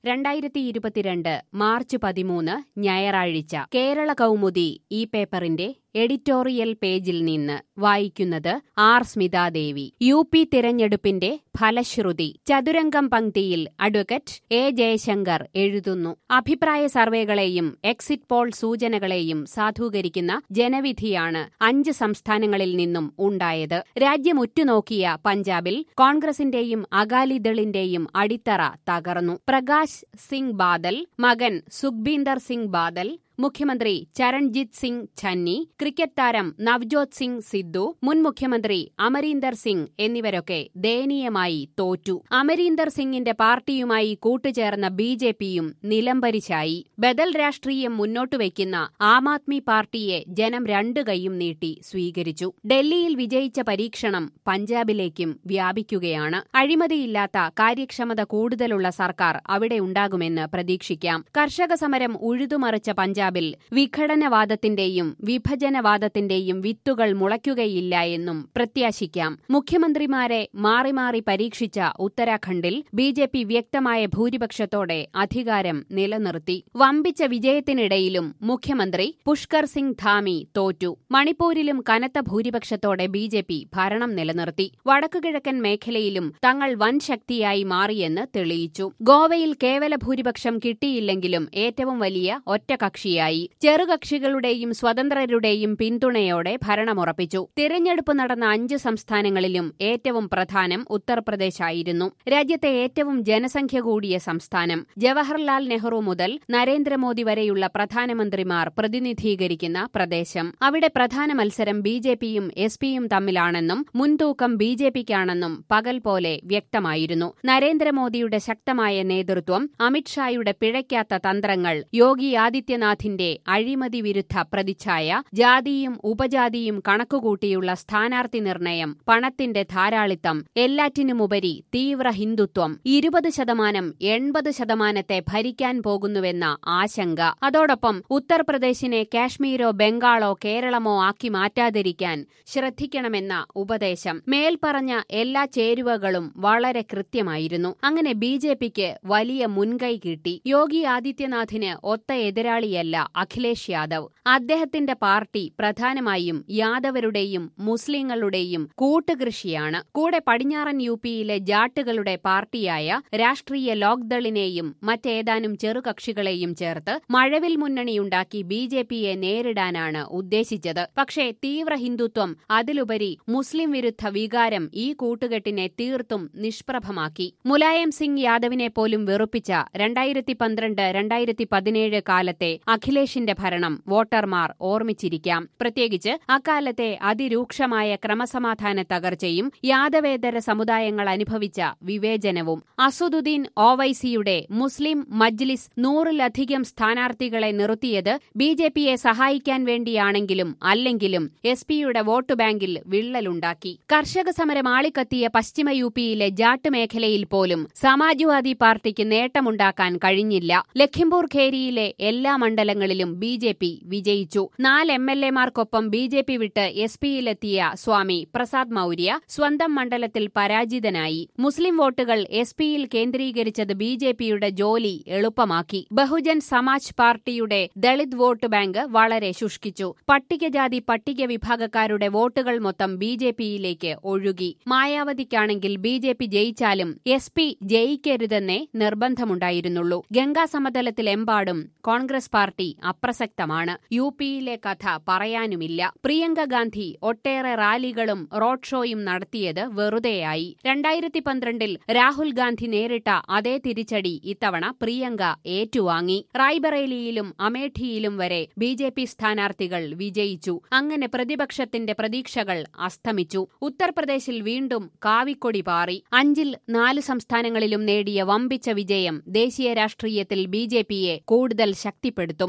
രണ്ടായിരത്തി ഇരുപത്തിരണ്ട് മാർച്ച് പതിമൂന്ന് ഞായറാഴ്ച കേരള കൗമുദി ഈ പേപ്പറിന്റെ എഡിറ്റോറിയൽ പേജിൽ നിന്ന് വായിക്കുന്നത് ആർ സ്മിതാദേവി യു പി തിരഞ്ഞെടുപ്പിന്റെ ഫലശ്രുതി ചതുരംഗം പങ്ക്തിയിൽ അഡ്വക്കേറ്റ് എ ജയശങ്കർ എഴുതുന്നു അഭിപ്രായ സർവേകളെയും എക്സിറ്റ് പോൾ സൂചനകളെയും സാധൂകരിക്കുന്ന ജനവിധിയാണ് അഞ്ച് സംസ്ഥാനങ്ങളിൽ നിന്നും ഉണ്ടായത് രാജ്യം ഉറ്റുനോക്കിയ പഞ്ചാബിൽ കോൺഗ്രസിന്റെയും അകാലിദളിന്റെയും അടിത്തറ തകർന്നു പ്രകാശ് സിംഗ് ബാദൽ മകൻ സുഖ്ബീന്ദർ സിംഗ് ബാദൽ മുഖ്യമന്ത്രി ചരൺജിത് സിംഗ് ഛന്നി ക്രിക്കറ്റ് താരം നവ്ജോത് സിംഗ് സിദ്ദു മുൻ മുഖ്യമന്ത്രി അമരീന്ദർ സിംഗ് എന്നിവരൊക്കെ ദയനീയമായി തോറ്റു അമരീന്ദർ സിംഗിന്റെ പാർട്ടിയുമായി കൂട്ടുചേർന്ന ബി ജെ പിയും നിലംപരിശായി ബദൽ രാഷ്ട്രീയം മുന്നോട്ടുവയ്ക്കുന്ന ആം ആദ്മി പാർട്ടിയെ ജനം രണ്ടു കൈയും നീട്ടി സ്വീകരിച്ചു ഡൽഹിയിൽ വിജയിച്ച പരീക്ഷണം പഞ്ചാബിലേക്കും വ്യാപിക്കുകയാണ് അഴിമതിയില്ലാത്ത കാര്യക്ഷമത കൂടുതലുള്ള സർക്കാർ അവിടെ ഉണ്ടാകുമെന്ന് പ്രതീക്ഷിക്കാം കർഷക സമരം ഉഴുതുമറിച്ച പഞ്ചാബിൽ വിഘടനവാദത്തിന്റെയും വിഭജനവാദത്തിന്റെയും വിത്തുകൾ മുളയ്ക്കുകയില്ല എന്നും പ്രത്യാശിക്കാം മുഖ്യമന്ത്രിമാരെ മാറി മാറി പരീക്ഷിച്ച ഉത്തരാഖണ്ഡിൽ ബി ജെ പി വ്യക്തമായ ഭൂരിപക്ഷത്തോടെ അധികാരം നിലനിർത്തി വമ്പിച്ച വിജയത്തിനിടയിലും മുഖ്യമന്ത്രി പുഷ്കർ സിംഗ് ധാമി തോറ്റു മണിപ്പൂരിലും കനത്ത ഭൂരിപക്ഷത്തോടെ ബി ജെ പി ഭരണം നിലനിർത്തി വടക്കുകിഴക്കൻ മേഖലയിലും തങ്ങൾ വൻ ശക്തിയായി മാറിയെന്ന് തെളിയിച്ചു ഗോവയിൽ കേവല ഭൂരിപക്ഷം കിട്ടിയില്ലെങ്കിലും ഏറ്റവും വലിയ ഒറ്റകക്ഷിയായി ചെറുകക്ഷികളുടെയും സ്വതന്ത്രരുടെയും പിന്തുണയോടെ ഭരണമുറപ്പിച്ചു തിരഞ്ഞെടുപ്പ് നടന്ന അഞ്ച് സംസ്ഥാനങ്ങളിലും ഏറ്റവും പ്രധാനം ഉത്തർപ്രദേശായിരുന്നു രാജ്യത്തെ ഏറ്റവും ജനസംഖ്യ കൂടിയ സംസ്ഥാനം ജവഹർലാൽ നെഹ്റു മുതൽ നരേന്ദ്രമോദി വരെയുള്ള പ്രധാനമന്ത്രിമാർ പ്രതിനിധീകരിക്കുന്ന പ്രദേശം അവിടെ പ്രധാന മത്സരം ബി ജെ പിയും എസ് പിയും തമ്മിലാണെന്നും മുൻതൂക്കം ബി ജെ പിക്കാണെന്നും പകൽ പോലെ വ്യക്തമായിരുന്നു നരേന്ദ്രമോദിയുടെ ശക്തമായ നേതൃത്വം അമിത്ഷായുടെ പിഴയ്ക്കാത്ത തന്ത്രങ്ങൾ യോഗി ആദിത്യനാഥിന്റെ അഴിമതി വിരുദ്ധ പ്രതിച്ഛായ ജാതിയും ഉപജാതിയും കണക്കുകൂട്ടിയുള്ള സ്ഥാനാർത്ഥി നിർണയം പണത്തിന്റെ ധാരാളിത്തം എല്ലാറ്റിനുമുപരി തീവ്ര ഹിന്ദുത്വം ഇരുപത് ശതമാനം എൺപത് ശതമാനത്തെ ഭരിക്കാൻ പോകുന്നുവെന്ന ആശങ്ക അതോടൊപ്പം ഉത്തർപ്രദേശിനെ കാശ്മീരോ ബംഗാളോ കേരളമോ ആക്കി മാറ്റാതിരിക്കാൻ ശ്രദ്ധിക്കണമെന്ന ഉപദേശം മേൽപ്പറഞ്ഞ എല്ലാ ചേരുവകളും വളരെ കൃത്യമായിരുന്നു അങ്ങനെ ബി ജെ പിക്ക് വലിയ മുൻകൈ കിട്ടി യോഗി ആദിത്യനാഥിന് ഒത്ത എതിരാളിയല്ല അഖിലേഷ് യാദവ് അദ്ദേഹത്തിന്റെ പാർട്ടി പ്രധാനമായും യാദവരുടെയും മുസ്ലിങ്ങളുടെയും കൂട്ടുകൃഷിയാണ് കൂടെ പടിഞ്ഞാറൻ യു പിയിലെ ജാട്ടുകളുടെ പാർട്ടിയായ രാഷ്ട്രീയ ലോക്ദളിനെയും മറ്റേതാനും ചെറുകക്ഷികളെയും ചേർത്ത് മഴവിൽ മുന്നണിയുണ്ടാക്കി ബി ജെ പിയെ നേരിടാനാണ് ഉദ്ദേശിച്ചത് പക്ഷേ തീവ്ര ഹിന്ദുത്വം അതിലുപരി മുസ്ലിം വിരുദ്ധ വികാരം ഈ കൂട്ടുകെട്ടിനെ തീർത്തും നിഷ്പ്രഭമാക്കി മുലായം സിംഗ് യാദവിനെ പോലും വെറുപ്പിച്ച രണ്ടായിരത്തി പന്ത്രണ്ട് രണ്ടായിരത്തി പതിനേഴ് കാലത്തെ അഖിലേഷിന്റെ ഭരണം വോട്ടർമാർ ഓർമ്മിച്ചിരിക്കാം പ്രത്യേകിച്ച് അക്കാലത്തെ അതിരൂക്ഷമായ ക്രമസമാധാന തകർച്ചയും യാദവേതര സമുദായങ്ങൾ അനുഭവിച്ച വിവേചനവും അസുദുദ്ദീൻ ഓവൈസിയുടെ മുസ്ലിം മജ്ലിസ് നൂറിലധികം സ്ഥാനാർത്ഥികളെ നിർത്തിയത് ബി ജെ പിയെ സഹായിക്കാൻ വേണ്ടിയാണെങ്കിലും അല്ലെങ്കിലും എസ് പിയുടെ വോട്ട് ബാങ്കിൽ വിള്ളലുണ്ടാക്കി കർഷക സമരം ആളിക്കത്തിയ പശ്ചിമ യു പിയിലെ ജാട്ട് മേഖലയിൽ പോലും സമാജ്വാദി പാർട്ടിക്ക് നേട്ടമുണ്ടാക്കാൻ കഴിഞ്ഞില്ല ലഖിംപൂർ ഖേരിയിലെ എല്ലാ മണ്ഡലങ്ങളിലും ബി ജെ പി വിജയിച്ചു നാല് എം എൽ എമാർക്കൊപ്പം ബി ജെ പി വിട്ട് എസ് പിയിലെത്തിയ സ്വാമി പ്രസാദ് മൌര്യ സ്വന്തം മണ്ഡലത്തിൽ പരാജിതനായി മുസ്ലിം വോട്ടുകൾ എസ് പിയിൽ കേന്ദ്രീകരിച്ചത് ബി ജെ പിയുടെ ജോലി എളുപ്പമാക്കി ബഹുജൻ സമാജ് പാർട്ടിയുടെ ദളിത് വോട്ട് ബാങ്ക് വളരെ ശുഷ്കിച്ചു പട്ടികജാതി പട്ടിക വിഭാഗക്കാരുടെ വോട്ടുകൾ മൊത്തം ബി ജെ പിയിലേക്ക് ഒഴുകി മായാവതിക്കാണെങ്കിൽ ബി ജെ പി ജയിച്ചാലും എസ് പി ജയിക്കരുതെന്നേ നിർബന്ധമുണ്ടായിരുന്നുള്ളൂ ഗംഗാ സമതലത്തിലെമ്പാടും കോൺഗ്രസ് പാർട്ടി അപ്രസക്തമാണ് യു പിയിലെ കഥ പറയാനുമില്ല പ്രിയങ്ക ഗാന്ധി ഒട്ടേറെ റാലികളും റോഡ് ഷോയും നടത്തിയത് വെറുതെയായി രണ്ടായിരത്തി പന്ത്രണ്ടിൽ രാഹുൽ ഗാന്ധി നേരിട്ട അതേ തിരിച്ചടി ഇത്തവണ പ്രിയങ്ക ഏറ്റുവാങ്ങി റായ്ബറേലിയിലും അമേഠിയിലും വരെ ബി ജെ പി സ്ഥാനാർത്ഥികൾ വിജയിച്ചു അങ്ങനെ പ്രതിപക്ഷത്തിന്റെ പ്രതീക്ഷകൾ അസ്തമിച്ചു ഉത്തർപ്രദേശിൽ വീണ്ടും കാവിക്കൊടി പാറി അഞ്ചിൽ നാല് സംസ്ഥാനങ്ങളിലും നേടിയ വമ്പിച്ച വിജയം ദേശീയ രാഷ്ട്രീയത്തിൽ ബി ജെ പിയെ കൂടുതൽ ശക്തിപ്പെടുത്തും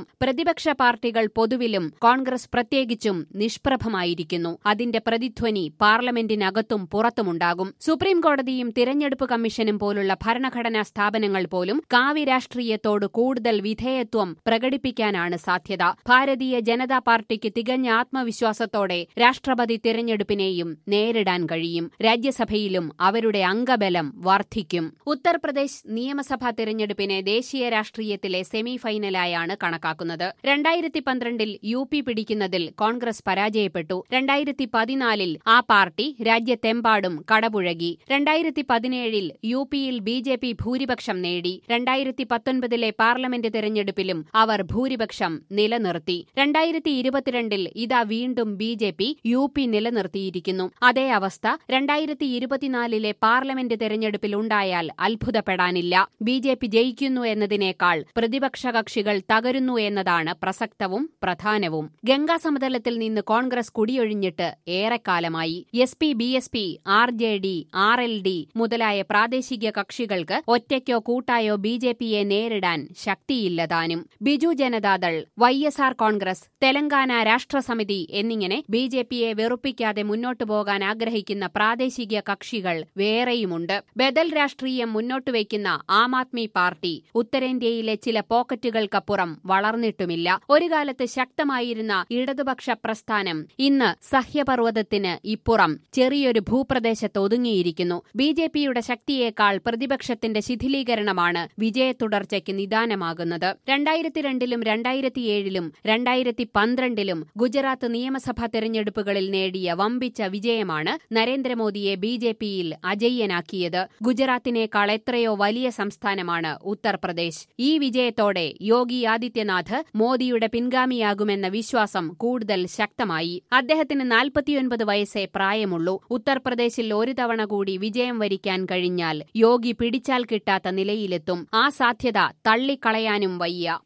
ഉണ്ടാകും പ്രതിപക്ഷ പാർട്ടികൾ പൊതുവിലും കോൺഗ്രസ് പ്രത്യേകിച്ചും നിഷ്പ്രഭമായിരിക്കുന്നു അതിന്റെ പ്രതിധ്വനി പാർലമെന്റിനകത്തും പുറത്തുമുണ്ടാകും സുപ്രീംകോടതിയും തിരഞ്ഞെടുപ്പ് കമ്മീഷനും പോലുള്ള ഭരണഘടനാ സ്ഥാപനങ്ങൾ പോലും കാവ്യ രാഷ്ട്രീയത്തോട് കൂടുതൽ വിധേയത്വം പ്രകടിപ്പിക്കാനാണ് സാധ്യത ഭാരതീയ ജനതാ പാർട്ടിക്ക് തികഞ്ഞ ആത്മവിശ്വാസത്തോടെ രാഷ്ട്രപതി തിരഞ്ഞെടുപ്പിനെയും നേരിടാൻ കഴിയും രാജ്യസഭയിലും അവരുടെ അംഗബലം വർദ്ധിക്കും ഉത്തർപ്രദേശ് നിയമസഭാ തിരഞ്ഞെടുപ്പിനെ ദേശീയ രാഷ്ട്രീയത്തിലെ സെമി ഫൈനലായാണ് കണക്കാക്കുന്നത് രണ്ടായിരത്തി പന്ത്രണ്ടിൽ യു പി പിടിക്കുന്നതിൽ കോൺഗ്രസ് പരാജയപ്പെട്ടു രണ്ടായിരത്തി പതിനാലിൽ ആ പാർട്ടി രാജ്യത്തെമ്പാടും കടപുഴകി രണ്ടായിരത്തി പതിനേഴിൽ യു പിയിൽ ബി ജെ പി ഭൂരിപക്ഷം നേടി രണ്ടായിരത്തി പത്തൊൻപതിലെ പാർലമെന്റ് തെരഞ്ഞെടുപ്പിലും അവർ ഭൂരിപക്ഷം നിലനിർത്തി രണ്ടായിരത്തി ഇരുപത്തിരണ്ടിൽ ഇതാ വീണ്ടും B J P U P നിലനിർത്തിയിരിക്കുന്നു അതേ അവസ്ഥ രണ്ടായിരത്തി ഇരുപത്തിനാലിലെ പാർലമെന്റ് തെരഞ്ഞെടുപ്പിൽ ഉണ്ടായാൽ അത്ഭുതപ്പെടാനില്ല ബി ജെ പി ജയിക്കുന്നു എന്നതിനേക്കാൾ പ്രതിപക്ഷ കക്ഷികൾ തകരുന്നു എന്നതാണ് പ്രസക്തവും പ്രധാനവും ഗംഗാ സമതലത്തിൽ നിന്ന് കോൺഗ്രസ് കുടിയൊഴിഞ്ഞിട്ട് ഏറെക്കാലമായി S P B S P R J D R L D മുതലായ പ്രാദേശിക കക്ഷികൾക്ക് ഒറ്റയ്ക്കോ കൂട്ടായോ ബി ജെ പിയെ നേരിടാൻ ശക്തിയില്ലതാനും Biju Janata Dal Y S R Congress Telangana Rashtra Samithi എന്നിങ്ങനെ ബി ജെ പിയെ വെറുപ്പിക്കാതെ മുന്നോട്ടു പോകാൻ ആഗ്രഹിക്കുന്ന പ്രാദേശിക കക്ഷികൾ വേറെയുമുണ്ട് ബദൽ രാഷ്ട്രീയം മുന്നോട്ടുവയ്ക്കുന്ന ആം ആദ്മി പാർട്ടി ഉത്തരേന്ത്യയിലെ ചില പോക്കറ്റുകൾക്കപ്പുറം വളർന്നിട്ടുമില്ല ഒരു കാലത്ത് ശക്തമായിരുന്ന ഇടതുപക്ഷ പ്രസ്ഥാനം ഇന്ന് സഹ്യപർവ്വതത്തിന് ഇപ്പുറം ചെറിയൊരു ഭൂപ്രദേശത്ത് ഒതുങ്ങിയിരിക്കുന്നു ബി ജെ പിയുടെ ശക്തിയേക്കാൾ പ്രതിപക്ഷത്തിന്റെ ശിഥിലീകരണമാണ് വിജയത്തുടർച്ചയ്ക്ക് നിദാനമാകുന്നത് രണ്ടായിരത്തി രണ്ടിലും രണ്ടായിരത്തിയേഴിലും രണ്ടായിരത്തി പന്ത്രണ്ടിലും ഗുജറാത്ത് നിയമസഭാ തെരഞ്ഞെടുപ്പുകളിൽ നേടിയ വമ്പിച്ച വിജയമാണ് നരേന്ദ്രമോദിയെ ബി ജെ പിയിൽ അജയ്യനാക്കിയത് ഗുജറാത്തിനേക്കാൾ എത്രയോ വലിയ സംസ്ഥാനമാണ് ഉത്തർപ്രദേശ് ഈ വിജയത്തോടെ യോഗി ആദിത്യനാഥ് മോദിയുടെ പിൻഗാമിയാകുമെന്ന വിശ്വാസം കൂടുതൽ ശക്തമായി അദ്ദേഹത്തിന് നാൽപ്പത്തിയൊൻപത് വയസ്സേ പ്രായമുള്ളൂ ഉത്തർപ്രദേശിൽ ഒരു തവണ കൂടി വിജയം വരിക്കാൻ കഴിഞ്ഞാൽ യോഗി പിടിച്ചാൽ കിട്ടാത്ത നിലയിലെത്തും ആ സാധ്യത തള്ളിക്കളയാനും വയ്യ